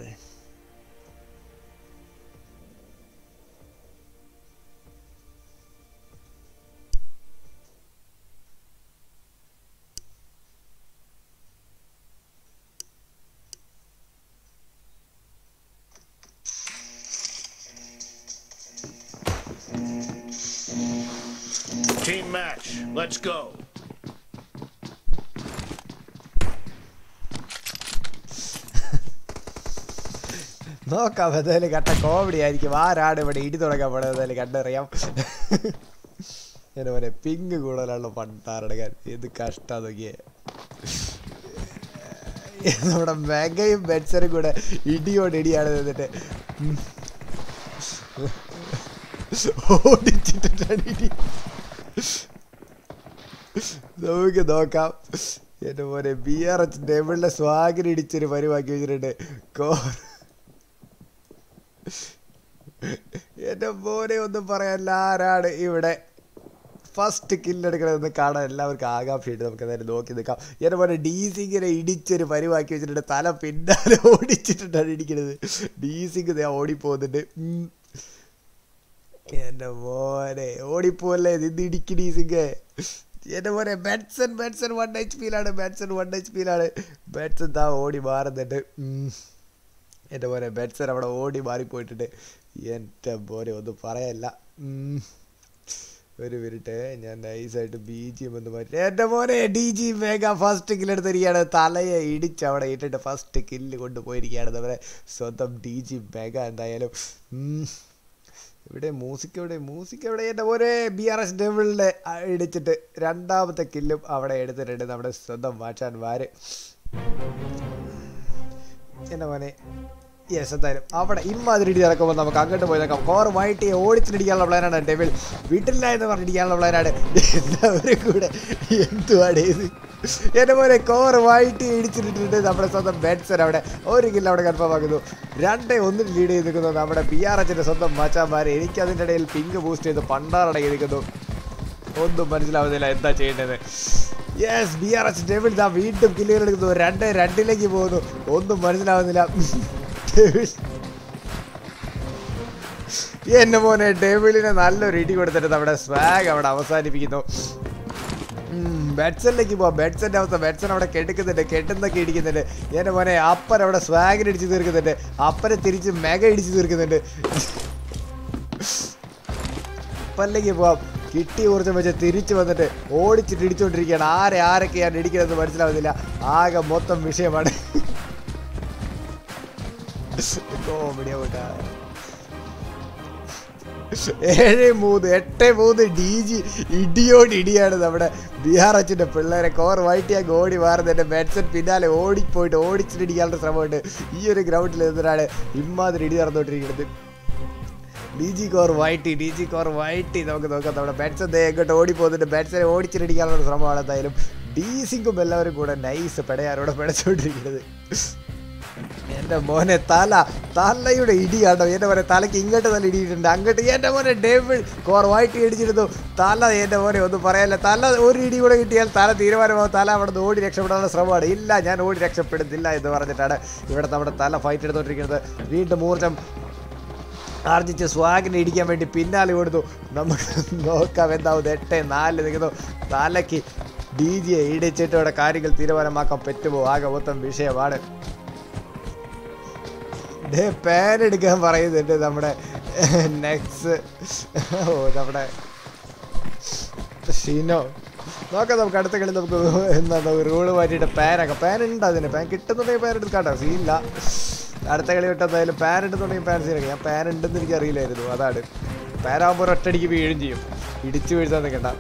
Team match. Let's go.
നോക്കാം എന്തായാലും കട്ട കോമഡി ആയിരിക്കും ആരാണ് ഇവിടെ ഇടി തുടങ്ങാൻ പോണത് എന്തായാലും കണ്ടറിയാം എന്നെ പോലെ പിങ്ക് കൂടുതലാണല്ലോ പണ്ടാറടക്കാൻ ഇത് കഷ്ടം നോക്കിയേ നമ്മുടെ മെഗയും ബെറ്റ്സറും കൂടെ ഇടിയോട് ഇടിയാണ് നിന്നിട്ട് ഉം. ഓടിച്ചിട്ടാണ് ഇടി നമുക്ക് നോക്കാം എന്റെ പോലെ ബി ആർ എച്ച് ഡബിളിന്റെ സ്വാഗിന് ഇടിച്ചൊരു പരിവാക്കി വെച്ചിട്ടുണ്ട് കോർ എന്റെ മോനെ ഒന്നും പറയാനില്ല ആരാണ് ഇവിടെ ഫസ്റ്റ് കില്ലെടുക്കണമെന്ന് കാണാൻ എല്ലാവർക്കും ആകാംക്ഷയുണ്ട് നമുക്ക് എന്തായാലും നോക്കി നിൽക്കാം എന്നെ പോലെ ഡി സിങ്ങിനെ ഇടിച്ചൊരു പരിവാക്കി വെച്ചിട്ടുണ്ട് തല പിന്നാലെ ഓടിച്ചിട്ടാണ് ഇടിക്കുന്നത് ഡി സിങ് ദേ ഓടിപ്പോകുന്നുണ്ട് ഉം. എന്റെ മോനെ ഓടിപ്പോല്ലേ നിന്ന് ഇടിക്ക് ഡി സിങ് എന്റെ മോനെ ബാറ്റ്സൺ ബാറ്റ്സൺ വൺ എച്ച് പിയിലാണ് ബാറ്റ്സൺ വൺ എച്ച് പിയിലാണ് ബാറ്റ്സൺ താ ഓടി മാറുന്നുണ്ട് ഉം. എൻ്റെ മോനെ ബെറ്റ്സൺ അവിടെ ഓടി മാറിപ്പോയിട്ടുണ്ട് എൻ്റെ മോനെ ഒന്നും പറയല്ല ഉം. ഒരു മിനിറ്റ് ഞാൻ നൈസായിട്ട് ബി ജി എം എന്ന് മാറ്റി എൻ്റെ മോനെ ഡി ജി മേഘ ഫസ്റ്റ് കില്ലെടുത്തിരിക്കുകയാണ് തലയെ ഇടിച്ച് അവിടെ ഇട്ടിട്ട് ഫസ്റ്റ് കില്ല് കൊണ്ടുപോയിരിക്കുകയാണ് നമ്മുടെ സ്വന്തം ഡി ജി മേഘ എന്തായാലും ഉം. ഇവിടെ മ്യൂസിക് എവിടെ മ്യൂസിക് എവിടെ എൻ്റെ മോനെ ബി ആർ എസ് ഡെവിളിനെ ഇടിച്ചിട്ട് രണ്ടാമത്തെ കില്ലും അവിടെ എടുത്തിട്ടുണ്ട് നമ്മുടെ സ്വന്തം മാച്ചാൻമാർ എൻ്റെ മോനെ യെസ് എന്തായാലും അവിടെ ഇമ്മാതിരി ഇടി നടക്കുമ്പോൾ നമുക്ക് അങ്ങോട്ട് പോയി നോക്കാം കോർ വൈറ്റ് ഓടിച്ചിടിക്കാനുള്ള പ്ലാനാണ് ഡെവിൽ വീട്ടില്ല എന്ന് പറഞ്ഞിടിക്കാനുള്ള പ്ലാനാണ് എല്ലാവരും കൂടെ എന്തുവാണ് ഇത് എൻ്റെ പോലെ കോർ വൈറ്റ് ഇടിച്ചിട്ടിട്ടുണ്ട് നമ്മുടെ സ്വന്തം ബെഡ്സൺ അവിടെ ഒരു കില്ല അവിടെ കൺഫേം ആക്കുന്നു രണ്ടേ ഒന്നിന് ലീഡ് ചെയ്ത് നിൽക്കുന്നു നമ്മുടെ ബി ആർ എച്ചിൻ്റെ സ്വന്തം മച്ചാന്മാർ എനിക്ക് അതിൻ്റെ ഇടയിൽ പിങ്ക് ബൂസ്റ്റ് ചെയ്ത് പണ്ടാറടങ്ങി നിൽക്കുന്നു ഒന്നും മനസ്സിലാവുന്നില്ല എന്താ ചെയ്യേണ്ടത് yes B R H devil ദാ വീണ്ടും കില്ലുകൾ എടുക്കുന്നു രണ്ട് രണ്ടിലേക്ക് പോകുന്നു ഒന്നും മനസ്സിലാവുന്നില്ല ഡെവിൾ എന്നെ മോനെ ഡെവിളിനെ നല്ലൊരു ഇടി കൊടുത്തിട്ട് നമ്മുടെ സ്വാഗ് അവിടെ അവസാനിപ്പിക്കുന്നു ബെഡ്സണിലേക്ക് പോവാം ബെഡ്സന്റെ അവസ്ഥ ബെഡ്സൺ അവിടെ കെടുക്കുന്നുണ്ട് കെട്ടുന്നൊക്കെ ഇടിക്കുന്നുണ്ട് എൻ്റെ മോനെ അപ്പൻ അവിടെ സ്വാഗിന് ഇടിച്ച് തീർക്കുന്നുണ്ട് അപ്പനെ തിരിച്ച് മെഗ ഇടിച്ച് തീർക്കുന്നുണ്ട് അപ്പനിലേക്ക് പോവാം കിട്ടി ഊർജ്ജം വെച്ച് തിരിച്ചു വന്നിട്ട് ഓടിച്ചിട്ട് ഇടിച്ചുകൊണ്ടിരിക്കുകയാണ് ആരെ ആരൊക്കെയാണ് ഇടിക്കണമെന്ന് മനസ്സിലാവുന്നില്ല ആകെ മൊത്തം വിഷയമാണ് കോമഡിയാ കൂട്ടാ ഏഴ് മൂന്ന് എട്ട് മൂന്ന് ഡി ജി ഇടിയോട് ഇടിയാണ് നമ്മുടെ ബിഹാർ അച്ഛൻ്റെ പിള്ളേരെ കോർ വൈറ്റിയാക്കി ഓടി മാറുന്നത് എൻ്റെ ബാറ്റ്സൺ പിന്നാലെ ഓടിപ്പോയിട്ട് ഓടിച്ചിട്ടിടിക്കാനുള്ള ശ്രമമുണ്ട് ഈ ഒരു ഗ്രൗണ്ടിൽ നിന്നിട്ടാണ് ഇമ്മാതിരി ഇടി നടന്നുകൊണ്ടിരിക്കുന്നത് D G core whitey D G core whitey നമുക്ക് നോക്കാം നമ്മുടെ ബാറ്റ്സൺ ദേ എങ്ങോട്ട് ഓടി പോകുന്നുണ്ട് ബാറ്റ്സനെ ഓടിച്ചിട്ടിടിക്കാനുള്ള ശ്രമമാണ് എന്തായാലും ഡി സിങ്കും എല്ലാവരും കൂടെ നൈസ് പെടയാരോടെ പിടച്ചുകൊണ്ടിരിക്കുന്നത് എൻ്റെ മോനെ തല തലയുടെ ഇടി കണ്ടോ എൻ്റെ മോനെ തലയ്ക്ക് ഇങ്ങോട്ട് നല്ല ഇടിയിട്ടുണ്ട് അങ്ങോട്ട് എൻ്റെ മോനെ ഡേവിൾ കോർ വൈറ്റി ഇടിച്ചിരുന്നു തല എൻ്റെ മോനെ ഒന്നും പറയാനില്ല തല ഒരു ഇടി കൂടെ കിട്ടിയാൽ തല തീരുമാനമാവും തല അവിടെ നിന്ന് ഓടി രക്ഷപ്പെടാനുള്ള ശ്രമമാണ് ഇല്ല ഞാൻ ഓടി രക്ഷപ്പെടുന്നില്ല എന്ന് പറഞ്ഞിട്ടാണ് ഇവിടെ നമ്മുടെ തല ഫൈറ്റ് എടുത്തുകൊണ്ടിരിക്കുന്നത് വീണ്ടും ഊർജ്ജം ആർജിച്ച് സ്വാഗിനെ ഇടിക്കാൻ വേണ്ടി പിന്നാലെ കൊടുത്തു നമുക്ക് നോക്കാം എന്താവും എട്ട് നാല് നിൽക്കുന്നു തലയ്ക്ക് ഡി ജിയെ ഇടിച്ചിട്ട് ഇവിടെ കാര്യങ്ങൾ തീരുമാനമാക്കാൻ പറ്റുമോ ആകെ മൊത്തം വിഷയമാണ് ഡേ പാൻ എടുക്കാൻ പറയുന്നുണ്ട് നമ്മുടെ നെക്സ് ഓ നമ്മുടെ ഷീനോ നോക്കാം നമുക്ക് അടുത്ത കളി നമുക്ക് എന്താണ് റൂള് മാറ്റിയിട്ട് പാനൊക്കെ പാൻ ഉണ്ട് അതിന് പാൻ കിട്ടുന്നുണ്ടെങ്കിൽ പാൻ എടുത്ത് കാട്ടോ സീനില്ല അടുത്ത കളി വിട്ട് എന്തായാലും പാൻ ഉണ്ടെന്നുണ്ടെങ്കിൽ പാൻ സീനൊക്കെ ഞാൻ പാൻ ഉണ്ടെന്ന് എനിക്ക് അറിയില്ലായിരുന്നു അതാണ് പാൻ ആകുമ്പോൾ ഒറ്റടിക്ക് വീഴും ചെയ്യും ഇടിച്ചു വീഴ്ത്താൻ നിൽക്കണ്ട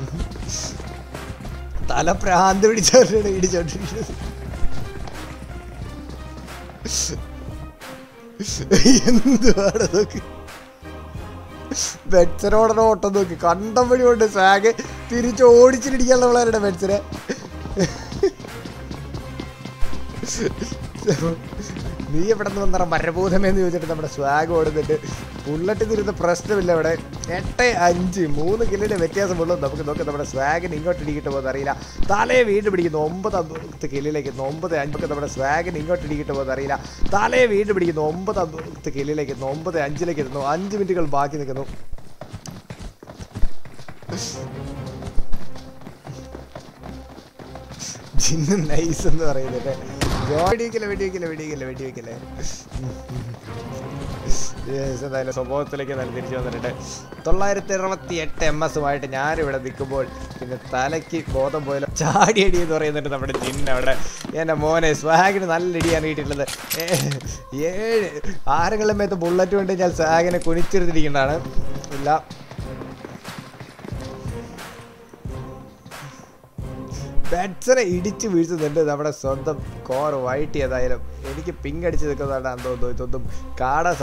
തല പ്രാന്ത് പിടിച്ചവരാണ് ഇടിച്ചോണ്ടിരിക്കുന്നത് എന്തുവാണ് നോക്ക് ബെറ്റ്സനോടനെ ഓട്ടം നോക്കി കണ്ടം വഴി കൊണ്ട് സാഗ് തിരിച്ച് ഓടിച്ചിട്ടിടിക്കാനുള്ള പിള്ളേരുടെ ബെറ്റ്സനെ നീ എവിടെ നിന്ന് വന്നറ മരഭൂതമേന്ന് ചോദിച്ചിട്ട് നമ്മുടെ സ്വാഗ് ഓടുന്നുണ്ട് ബുള്ളറ്റ് തിരുന്ന പ്രശ്നമില്ല ഇവിടെ എട്ട് അഞ്ച് മൂന്ന് കില്ലിന്റെ വ്യത്യാസമുള്ളൂ നമുക്ക് നോക്കാം നമ്മുടെ സ്വാഗിന് ഇങ്ങോട്ട് ഇടിക്കിട്ട് പോകുന്ന അറിയില്ല തലയെ വീണ്ടും പിടിക്കുന്നു ഒമ്പതാമത്തെ കില്ലിലേക്ക് എത്തുന്നു ഒമ്പത് അഞ്ചൊക്കെ നമ്മുടെ സ്വാഗിന് ഇങ്ങോട്ട് ഇടിക്കിട്ട് പോകുന്ന അറിയില്ല തലയെ വീണ്ടും പിടിക്കുന്നു ഒമ്പതാമത്തെ കില്ലിലേക്ക് എത്തുന്നു ഒമ്പത് അഞ്ചിലേക്ക് എത്തുന്നു അഞ്ച് മിനിറ്റുകൾ ബാക്കി നിൽക്കുന്നു ജിന്ന് നൈസ് എന്ന് പറയുന്നത് വെടിവെക്കില്ല വെടിവെക്കില്ല വെടിവെക്കില്ല വെടിവെക്കില്ലേ Yes, എന്തായാലും സ്വഭാവത്തിലേക്ക് നല്ല തിരിച്ചു വന്നിട്ടുണ്ട് തൊള്ളായിരത്തി അറുപത്തി എട്ട് എം എസുമായിട്ട് ഞാനിവിടെ നിൽക്കുമ്പോൾ പിന്നെ തലയ്ക്ക് ബോധം പോയാലും ചാടി അടി എന്ന് പറയുന്നുണ്ട് നമ്മുടെ ജിന്ന് അവിടെ എൻ്റെ മോനെ സ്വാഗിന് നല്ല ഇടിയാണ് കിട്ടിയിട്ടുള്ളത് ഏ- ഏഴ് ആരെങ്കിലും മേത്ത് ബുള്ളറ്റ് കൊണ്ട് ഞാൻ സ്വാഗിനെ കുനിച്ചിരുത്തിരിക്കുന്നതാണ് ഇല്ല ബാറ്റ്സറെ ഇടിച്ച് വീഴ്ത്തുന്നുണ്ട് നമ്മുടെ സ്വന്തം കോർ വൈറ്റ് ഏതായാലും എനിക്ക് പിങ് അടിച്ച് നിൽക്കുന്നതാണ് തോന്നുന്നു ഇതൊന്നും കാണാൻ